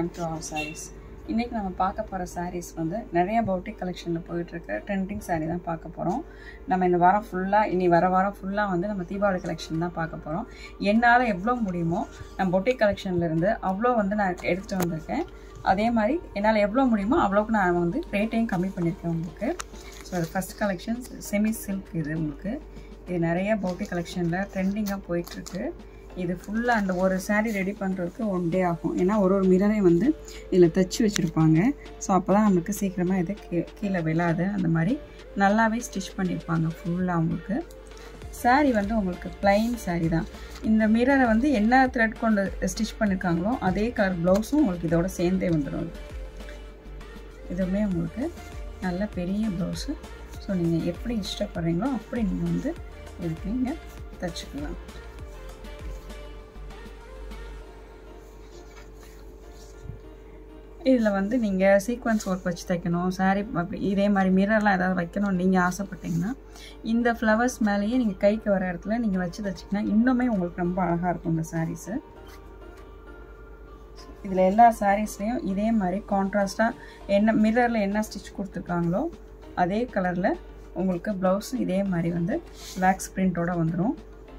to our sarees இன்றைக்கி நம்ம பார்க்க போகிற sarees வந்து நிறைய பவுட்டிக் கலெக்ஷனில் போயிட்டுருக்க ட்ரெண்டிங் saree தான் பார்க்க போகிறோம் நம்ம இந்த வாரம் ஃபுல்லாக இனி வர வாரம் ஃபுல்லாக வந்து நம்ம தீபாவளி கலெக்ஷன் தான் பார்க்க போகிறோம் என்னால் எவ்வளோ முடியுமோ நம்ம பொட்டிக் கலெக்ஷன்லேருந்து அவ்வளோ வந்து நான் எடுத்துகிட்டு வந்திருக்கேன் அதே மாதிரி என்னால் எவ்வளோ முடியுமோ அவ்வளோக்கு நான் வந்து ரேட்டையும் கம்மி பண்ணியிருக்கேன் உங்களுக்கு ஸோ அது ஃபஸ்ட் கலெக்ஷன் செமி சில்க் இது உங்களுக்கு இது நிறைய பவுட்டிக் கலெக்ஷனில் ட்ரெண்டிங்காக போயிட்டுருக்கு இது ஃபுல்லாக அந்த ஒரு saree ரெடி பண்ணுறதுக்கு ஒன் டே ஆகும் ஏன்னா ஒரு ஒரு மிரரையும் வந்து இதில் தைச்சி வச்சுருப்பாங்க ஸோ அப்போ தான் நம்மளுக்கு சீக்கிரமாக இது கீ கீழே விழாது அந்த மாதிரி நல்லாவே ஸ்டிச் பண்ணியிருப்பாங்க ஃபுல்லாக உங்களுக்கு saree வந்து உங்களுக்கு plain saree தான் இந்த மிரரை வந்து என்ன த்ரெட் கொண்டு ஸ்டிச் பண்ணியிருக்காங்களோ அதே கலர் ப்ளவுஸும் உங்களுக்கு இதோட சேர்ந்தே வந்துடும் இதுவுமே உங்களுக்கு நல்ல பெரிய ப்ளவுஸு ஸோ நீங்கள் எப்படி இஷ்டப்படுறீங்களோ அப்படி நீங்கள் வந்து இதுக்கு நீங்கள் தைச்சிக்கலாம் இதில் வந்து நீங்கள் சீக்வன்ஸ் ஒர்க் வச்சு தைக்கணும் சாரீ அப்படி இதே மாதிரி மிரர்லாம் ஏதாவது வைக்கணும் நீங்கள் ஆசைப்பட்டீங்கன்னா இந்த ஃப்ளவர்ஸ் மேலேயே நீங்கள் கைக்கு வர இடத்துல நீங்கள் வச்சு தைச்சிங்கன்னா இன்னுமே உங்களுக்கு ரொம்ப அழகாக இருக்கும் இந்த சாரீஸு இதில் எல்லா சாரீஸ்லேயும் இதே மாதிரி கான்ட்ராஸ்ட்டாக என்ன மிரரில் என்ன ஸ்டிச் கொடுத்துருக்காங்களோ அதே கலரில் உங்களுக்கு ப்ளவுஸும் இதே மாதிரி வந்து வேக்ஸ் பிரிண்ட்டோட வந்துடும்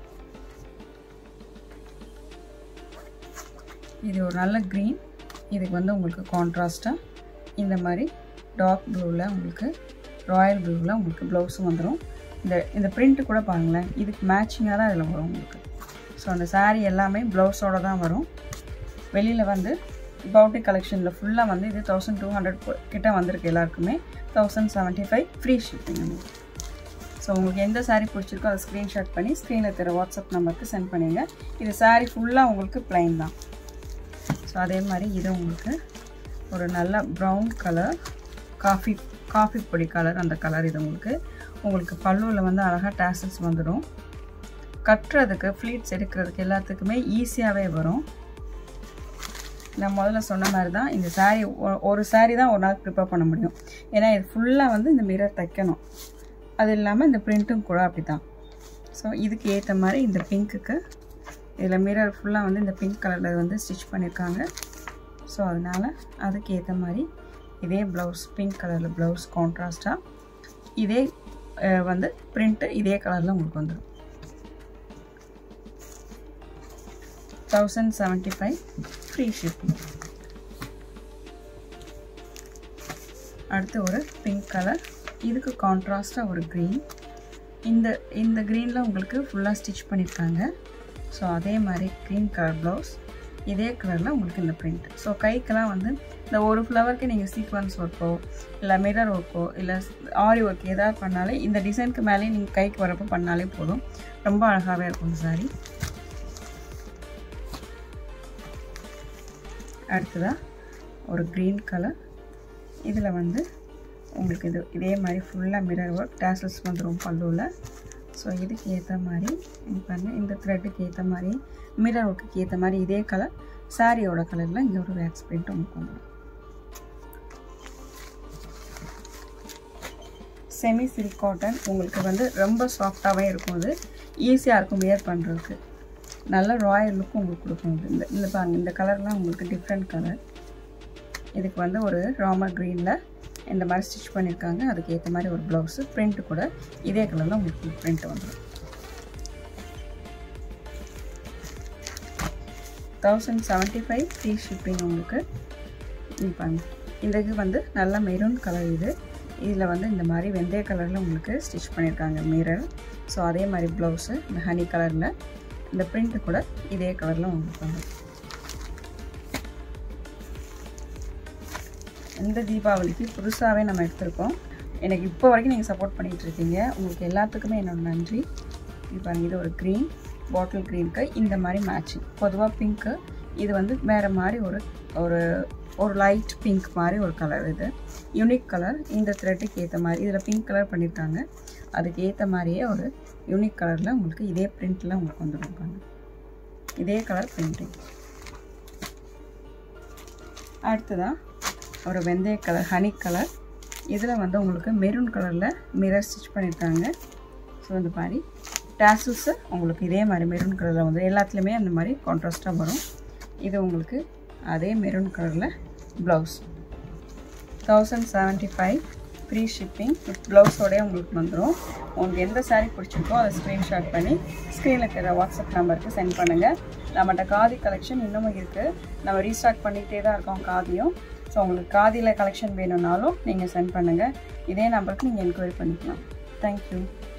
இது ஒரு நல்ல க்ரீன் இதுக்கு வந்து உங்களுக்கு கான்ட்ராஸ்ட்டாக இந்த மாதிரி டார்க் ப்ளூவில் உங்களுக்கு ராயல் ப்ளூவில் உங்களுக்கு ப்ளவுஸும் வந்துடும் இந்த இந்த பிரிண்ட்டு கூட பாருங்களேன் இதுக்கு மேட்சிங்காக தான் இதில் வரும் உங்களுக்கு ஸோ அந்த சாரீ எல்லாமே ப்ளவுஸோடு தான் வரும் வெளியில் வந்து பவுட்டிக் கலெக்ஷனில் ஃபுல்லாக வந்து இது தௌசண்ட் டூ ஹண்ட்ரட் கிட்ட வந்திருக்கு எல்லாருக்குமே thousand seventy five free shipping உங்களுக்கு ஸோ உங்களுக்கு எந்த சாரீ பிடிச்சிருக்கோ அதை ஸ்க்ரீன்ஷாட் பண்ணி ஸ்க்ரீனில் தர வாட்ஸ்அப் நம்பருக்கு சென்ட் பண்ணிடுங்க இது சாரீ ஃபுல்லாக உங்களுக்கு ப்ளைன் தான் ஸோ அதே மாதிரி இது உங்களுக்கு ஒரு நல்ல ப்ரௌன் கலர் காஃபி காஃபி பொடி கலர் அந்த கலர் இது உங்களுக்கு உங்களுக்கு பல்லுவில் வந்து அழகாக டேசல்ஸ் வந்துடும் கட்டுறதுக்கு ஃப்ளீட்ஸ் எடுக்கிறதுக்கு எல்லாத்துக்குமே ஈஸியாகவே வரும் நான் முதல்ல சொன்ன மாதிரி தான் இந்த சாரீ ஒரு சாரீ தான் ஒரு நாள் ப்ரிப்பேர் பண்ண முடியும் ஏன்னா இது ஃபுல்லாக வந்து இந்த மிரர் தைக்கணும் அது இல்லாமல் இந்த பிரிண்ட்டும் கூட அப்படி தான் ஸோ இதுக்கு ஏற்ற மாதிரி இந்த பிங்க்குக்கு இதில் மிரர் ஃபுல்லாக வந்து இந்த பிங்க் கலரில் வந்து ஸ்டிச் பண்ணியிருக்காங்க ஸோ அதனால் அதுக்கு ஏற்ற மாதிரி இதே ப்ளவுஸ் பிங்க் கலரில் ப்ளவுஸ் கான்ட்ராஸ்ட்டாக இதே வந்து பிரிண்ட்டு இதே கலரில் உங்களுக்கு வந்துடும் thousand seventy five free shipping அடுத்து ஒரு பிங்க் கலர் இதுக்கு கான்ட்ராஸ்ட்டாக ஒரு க்ரீன் இந்த இந்த க்ரீனில் உங்களுக்கு ஃபுல்லாக ஸ்டிச் பண்ணியிருக்காங்க ஸோ அதே மாதிரி க்ரீன் கலர் ப்ளவுஸ் இதே கலரில் உங்களுக்கு இந்த பிரிண்ட் ஸோ கைக்கெல்லாம் வந்து இந்த ஒரு ஃப்ளவருக்கு நீங்கள் சீக்வன்ஸ் ஒர்க்கோ இல்லை மிரர் ஒர்க்கோ இல்லை ஆரி ஒர்க் ஏதாவது பண்ணாலே இந்த டிசைனுக்கு மேலேயே நீங்கள் கைக்கு வரப்போ பண்ணாலே போதும் ரொம்ப அழகாகவே இருக்கும் சாரி அடுத்ததாக ஒரு க்ரீன் கலர் இதில் வந்து உங்களுக்கு இது இதே மாதிரி ஃபுல்லாக மிரர் ஒர்க் டேசல்ஸ் வந்துடும் பல்லுவில் ஸோ இதுக்கு ஏற்ற மாதிரி பாருங்கள் இந்த த்ரெட்டுக்கு ஏற்ற மாதிரி மிரர் ஒர்க்குக்கு ஏற்ற மாதிரி இதே கலர் சாரியோட கலரில் இங்கே ஒரு வேக்ஸ் பிரிண்ட் உங்களுக்கு வந்துடும் செமி சில்க் காட்டன் உங்களுக்கு வந்து ரொம்ப சாஃப்டாகவே இருக்கும் அது ஈஸியாக இருக்கும் வியர் பண்ணுறதுக்கு நல்ல ராயல் லுக்கும் உங்களுக்கு கொடுக்கும் இது இந்த இந்த பாருங்க இந்த கலர்லாம் உங்களுக்கு டிஃப்ரெண்ட் கலர் இதுக்கு வந்து ஒரு ராமர் க்ரீனில் இந்த மாதிரி ஸ்டிச் பண்ணியிருக்காங்க அதுக்கு ஏற்ற மாதிரி ஒரு ப்ளவுஸு ப்ரிண்ட்டு கூட இதே கலரில் உங்களுக்கு ப்ரிண்ட் வந்துடும் thousand seventy five free shipping உங்களுக்கு பாருங்க இந்த இது வந்து நல்ல மெரூன் கலர் இது இதில் வந்து இந்த மாதிரி வெந்தய கலரில் உங்களுக்கு ஸ்டிச் பண்ணியிருக்காங்க மிரர் ஸோ அதே மாதிரி ப்ளவுஸு இந்த ஹனி கலரில் இந்த ப்ரிண்ட்டு கூட இதே கலரில் உங்களுக்கு வந்து இந்த தீபாவளிக்கு புதுசாகவே நம்ம எடுத்திருக்கோம் எனக்கு இப்போ வரைக்கும் நீங்கள் சப்போர்ட் பண்ணிகிட்டு இருக்கீங்க உங்களுக்கு எல்லாத்துக்குமே என்னோட நன்றி இப்போ இது ஒரு க்ரீன் பாட்டில் க்ரீனுக்கு இந்த மாதிரி மேட்சிங் பொதுவாக பிங்க்கு இது வந்து வேறு மாதிரி ஒரு ஒரு ஒரு லைட் பிங்க் மாதிரி ஒரு கலர் இது யூனிக் கலர் இந்த த்ரெட்டுக்கு ஏற்ற மாதிரி இதில் பிங்க் கலர் பண்ணியிருக்காங்க அதுக்கு ஏற்ற மாதிரியே ஒரு யூனிக் கலரில் உங்களுக்கு இதே பிரிண்ட்டில் உங்களுக்கு வந்துருக்காங்க இதே கலர் பிரிண்டிங் அடுத்ததாக ஒரு வெந்தய கலர் ஹனி கலர் இதில் வந்து உங்களுக்கு மெரூன் கலரில் மிரர் ஸ்டிச் பண்ணியிருக்காங்க ஸோ இந்த மாதிரி டேசல்ஸு உங்களுக்கு இதே மாதிரி மெரூன் கலரில் வந்து எல்லாத்துலேயுமே அந்த மாதிரி கான்ட்ராஸ்ட்டாக வரும் இது உங்களுக்கு அதே மெரூன் கலரில் blouse thousand seventy five free shipping with ப்ளவுஸோடய உங்களுக்கு வந்துடும் உங்களுக்கு எந்த சாரீ பிடிச்சிருக்கோ அதை ஸ்க்ரீன்ஷாட் பண்ணி ஸ்க்ரீனில் இருக்கிற வாட்ஸ்அப் நம்பருக்கு சென்ட் பண்ணுங்கள் நம்மகிட்ட காதி கலெக்ஷன் இன்னமும் இருக்குது நம்ம ரீஸ்டாக் பண்ணிகிட்டே தான் இருக்கோம் காதியும் ஸோ உங்களுக்கு காதியில் கலெக்ஷன் வேணும்னாலும் நீங்கள் சென்ட் பண்ணுங்கள் இதே நம்பருக்கு நீங்கள் என்கொயரி பண்ணிக்கலாம் தேங்க்யூ